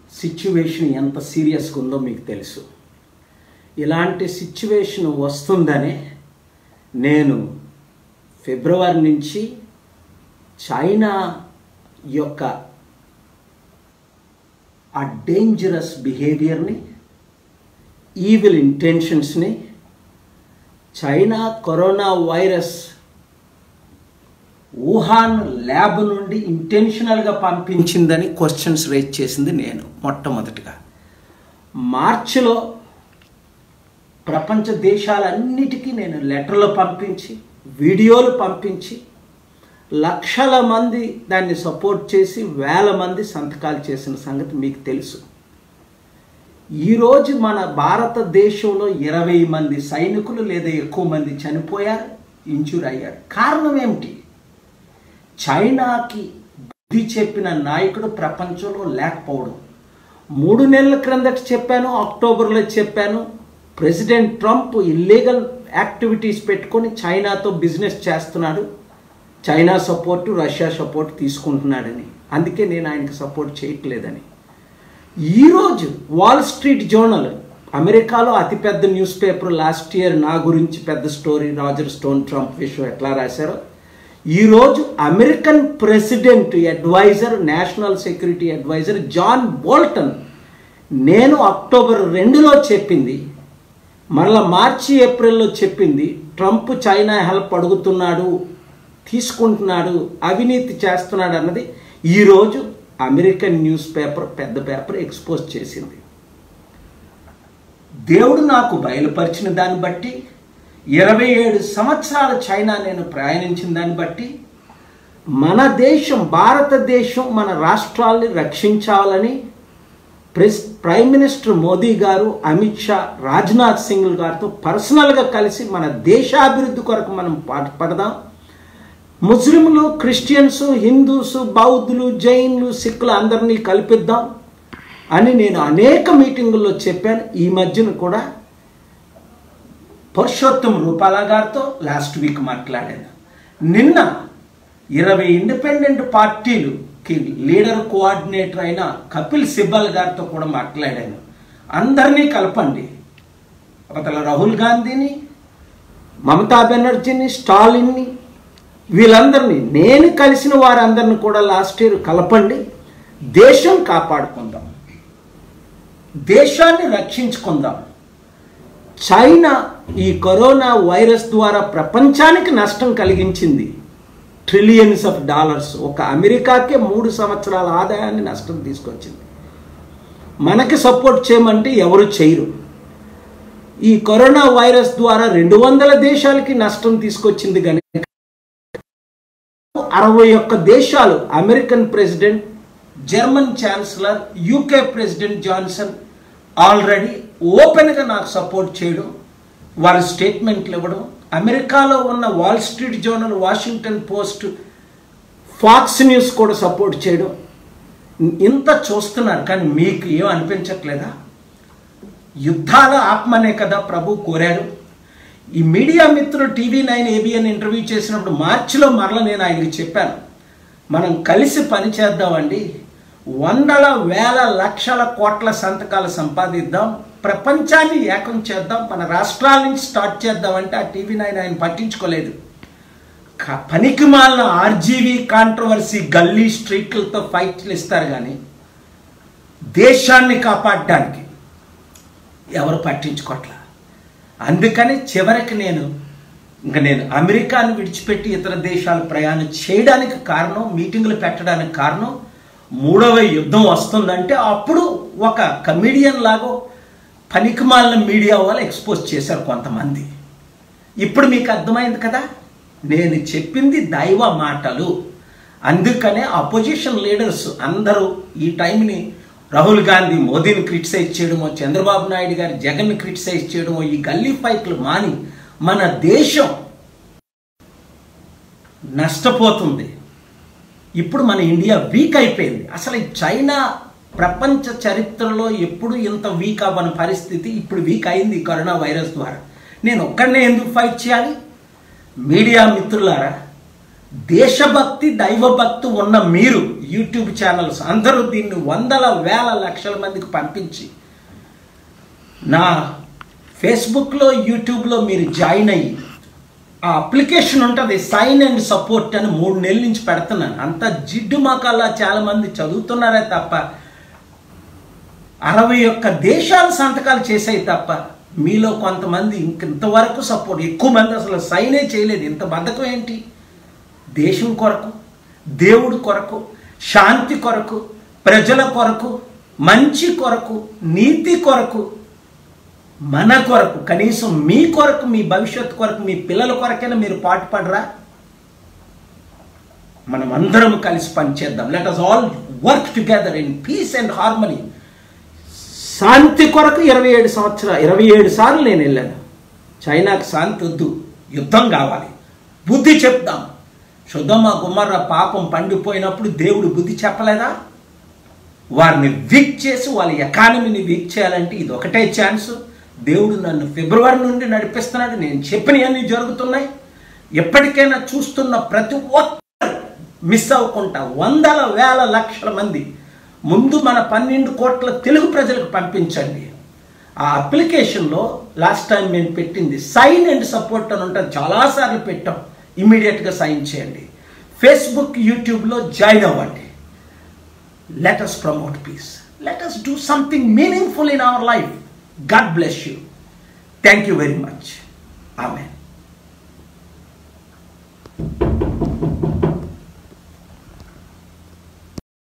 Situation ఎంత సీరియస్గా ఉందో మీకు తెలుసు ఇలాంటి సిచ్యువేషన్ వస్తుందని నేను ఫిబ్రవరి నుంచి చైనా యొక్క ఆ డేంజరస్ బిహేవియర్ని ఈవిల్ ఇంటెన్షన్స్ని China corona virus Wuhan lab నుండి ఇంటెన్షనల్గా పంపించిందని క్వశ్చన్స్ రేజ్ చేసింది నేను మొట్టమొదటిగా మార్చిలో ప్రపంచ దేశాలన్నిటికీ నేను లెటర్లు పంపించి వీడియోలు పంపించి లక్షల మంది దాన్ని సపోర్ట్ చేసి వేల మంది సంతకాలు చేసిన సంగతి మీకు తెలుసు ఈరోజు మన భారతదేశంలో ఇరవై మంది సైనికులు లేదా ఎక్కువ మంది చనిపోయారు ఇంజూర్ అయ్యారు కారణం ఏమిటి చైనాకి బుద్ధి చెప్పిన నాయకుడు ప్రపంచంలో లేకపోవడం మూడు నెలల క్రిందట చెప్పాను అక్టోబర్లో చెప్పాను ప్రెసిడెంట్ ట్రంప్ ఇల్లీగల్ యాక్టివిటీస్ పెట్టుకొని చైనాతో బిజినెస్ చేస్తున్నాడు చైనా సపోర్టు రష్యా సపోర్ట్ తీసుకుంటున్నాడని అందుకే నేను ఆయనకి సపోర్ట్ చేయట్లేదని ఈరోజు వాల్ స్ట్రీట్ జర్నల్ అమెరికాలో అతిపెద్ద న్యూస్ పేపర్ లాస్ట్ ఇయర్ నా గురించి పెద్ద స్టోరీ రాజర్ స్టోన్ ట్రంప్ విషయం ఎట్లా రాశారో ఈరోజు American president adviser national security adviser John Bolton నేను అక్టోబర్ రెండులో చెప్పింది మరలా మార్చి ఏప్రిల్లో చెప్పింది ట్రంప్ చైనా హెల్ప్ అడుగుతున్నాడు తీసుకుంటున్నాడు అవినీతి చేస్తున్నాడు అన్నది ఈరోజు అమెరికన్ న్యూస్ పేపర్ పెద్ద పేపర్ ఎక్స్పోజ్ చేసింది దేవుడు నాకు బయలుపరిచిన దాన్ని బట్టి ఇరవై ఏడు సంవత్సరాల చైనా నేను ప్రయాణించిన దాన్ని బట్టి మన దేశం భారతదేశం మన రాష్ట్రాల్ని రక్షించాలని ప్రెస్ ప్రైమ్ మినిస్టర్ మోదీ గారు అమిత్ షా రాజ్నాథ్ సింగ్ గారితో పర్సనల్గా కలిసి మన దేశాభివృద్ధి కొరకు మనం పడదాం ముస్లింలు క్రిస్టియన్స్ హిందూస్ బౌద్ధులు జైన్లు సిక్కులు అందరినీ కల్పిద్దాం అని నేను అనేక మీటింగుల్లో చెప్పాను ఈ మధ్యన కూడా పురుషోత్తం రూపాల గారితో లాస్ట్ వీక్ మాట్లాడాను నిన్న ఇరవై ఇండిపెండెంట్ పార్టీలుకి లీడర్ కోఆర్డినేటర్ అయిన కపిల్ సిబ్బల్ గారితో కూడా మాట్లాడాను అందరినీ కలపండి అవతల రాహుల్ గాంధీని మమతా బెనర్జీని స్టాలిన్ని వీళ్ళందరినీ నేను కలిసిన వారందరిని కూడా లాస్ట్ ఇయర్ కలపండి దేశం కాపాడుకుందాం దేశాన్ని రక్షించుకుందాం చైనా ఈ కరోనా వైరస్ ద్వారా ప్రపంచానికి నష్టం కలిగించింది ట్రిలియన్స్ ఆఫ్ డాలర్స్ ఒక అమెరికాకే మూడు సంవత్సరాల ఆదాయాన్ని నష్టం తీసుకొచ్చింది మనకి సపోర్ట్ చేయమంటే ఎవరు చేయరు ఈ కరోనా వైరస్ ద్వారా రెండు వందల దేశాలకి నష్టం తీసుకొచ్చింది కానీ అరవై ఒక్క దేశాలు American president German chancellor UK president Johnson already ఓపెన్గా నాకు సపోర్ట్ చేయడం వారి స్టేట్మెంట్లు ఇవ్వడం అమెరికాలో ఉన్న Wall Street Journal Washington Post Fox News కూడా సపోర్ట్ చేయడం ఇంత చూస్తున్నారు కానీ మీకు ఏం అనిపించట్లేదా యుద్ధాలు ఆత్మనే కదా ప్రభు కోరారు ఈ మీడియా మిత్రులు టీవీ నైన్ ఏబిఎన్ ఇంటర్వ్యూ చేసినప్పుడు మార్చిలో మరల నేను ఆయనకి చెప్పాను మనం కలిసి పని చేద్దామండి వందల వేల లక్షల కోట్ల సంతకాలు సంపాదిద్దాం ప్రపంచాన్ని ఏకం చేద్దాం మన రాష్ట్రాల నుంచి స్టార్ట్ చేద్దామంటే ఆ టీవీ నైన్ ఆయన పట్టించుకోలేదు పనికి మాలిన ఆర్జీవీ కాంట్రవర్సీ గల్లీ స్ట్రీట్లతో ఫైట్లు ఇస్తారు కానీ దేశాన్ని కాపాడడానికి ఎవరు పట్టించుకోవట్లా అందుకని చివరికి నేను ఇంకా నేను అమెరికాను విడిచిపెట్టి ఇతర దేశాలు ప్రయాణం చేయడానికి కారణం మీటింగులు పెట్టడానికి కారణం మూడవ యుద్ధం వస్తుందంటే అప్పుడు ఒక కమిడియన్ లాగా పనికిమాలిన మీడియా వాళ్ళు ఎక్స్పోజ్ చేశారు కొంతమంది ఇప్పుడు మీకు అర్థమైంది కదా నేను చెప్పింది దైవ మాటలు అందుకనే అపోజిషన్ లీడర్స్ అందరూ ఈ టైంని రాహుల్ గాంధీ మోదీని క్రిటిసైజ్ చేయడమో చంద్రబాబు నాయుడు గారు జగన్ని క్రిటిసైజ్ చేయడమో ఈ గల్లీ ఫైట్లు మాని మన దేశం నష్టపోతుంది ఇప్పుడు మన ఇండియా వీక్ అయిపోయింది అసలు ఈ చైనా ప్రపంచ చరిత్రలో ఎప్పుడు ఇంత వీక్ అవ్వని పరిస్థితి ఇప్పుడు వీక్ అయింది ఈ కరోనా వైరస్ ద్వారా నేను ఒక్కడనే ఎందుకు ఫైట్ చేయాలి మీడియా మిత్రులారా దేశభక్తి దైవభక్తి ఉన్న మీరు యూట్యూబ్ ఛానల్స్ అందరూ దీన్ని వందల వేల లక్షల మందికి పంపించి నా ఫేస్బుక్లో యూట్యూబ్లో మీరు జాయిన్ అయ్యి ఆ అప్లికేషన్ ఉంటుంది సైన్ అండ్ సపోర్ట్ అని మూడు నెలల నుంచి పెడుతున్నాను అంత జిడ్డు మాకల్లా చాలామంది చదువుతున్నారే తప్ప అరవై ఒక్క దేశాలు సంతకాలు చేసాయి తప్ప మీలో కొంతమంది ఇంక ఇంతవరకు సపోర్ట్ ఎక్కువ మంది అసలు సైనే చేయలేదు ఇంత బద్ధకం ఏంటి దేశం కొరకు దేవుడి కొరకు శాంతి కొరకు ప్రజల కొరకు మంచి కొరకు నీతి కొరకు మన కొరకు కనీసం మీ కొరకు మీ భవిష్యత్తు కొరకు మీ పిల్లల కొరకైనా మీరు పాటుపడరా మనం అందరం కలిసి పనిచేద్దాం let us all work together in peace and harmony శాంతి కొరకు ఇరవై ఏడు సంవత్సరాలు ఇరవై ఏడు సార్లు నేను వెళ్ళాను చైనాకు శాంతి వద్దు యుద్ధం కావాలి బుద్ధి చెప్దాం సుధమ గుమ్మర్ర పాపం పండిపోయినప్పుడు దేవుడు బుద్ధి చెప్పలేదా వారిని వీక్ చేసి వాళ్ళ ఎకానమీని వీక్ చేయాలంటే ఇది ఒకటే ఛాన్స్ దేవుడు నన్ను ఫిబ్రవరి నుండి నడిపిస్తున్నాడు నేను చెప్పినవన్నీ జరుగుతున్నాయి ఎప్పటికైనా చూస్తున్న ప్రతి ఒక్కరు మిస్ అవ్వకుండా వందల వేల లక్షల మంది ముందు మన పన్నెండు కోట్ల తెలుగు ప్రజలకు పంపించండి ఆ అప్లికేషన్లో లాస్ట్ టైం మేము పెట్టింది సైన్ అండ్ సపోర్ట్ అని ఉంటుంది చాలాసార్లు పెట్టాం ఇమీడియట్గా సైన్ చేయండి ఫేస్బుక్ యూట్యూబ్లో జాయిన్ అవ్వండి let us promote peace. Let us do something meaningful in our life. God bless you. Thank you very much. Amen.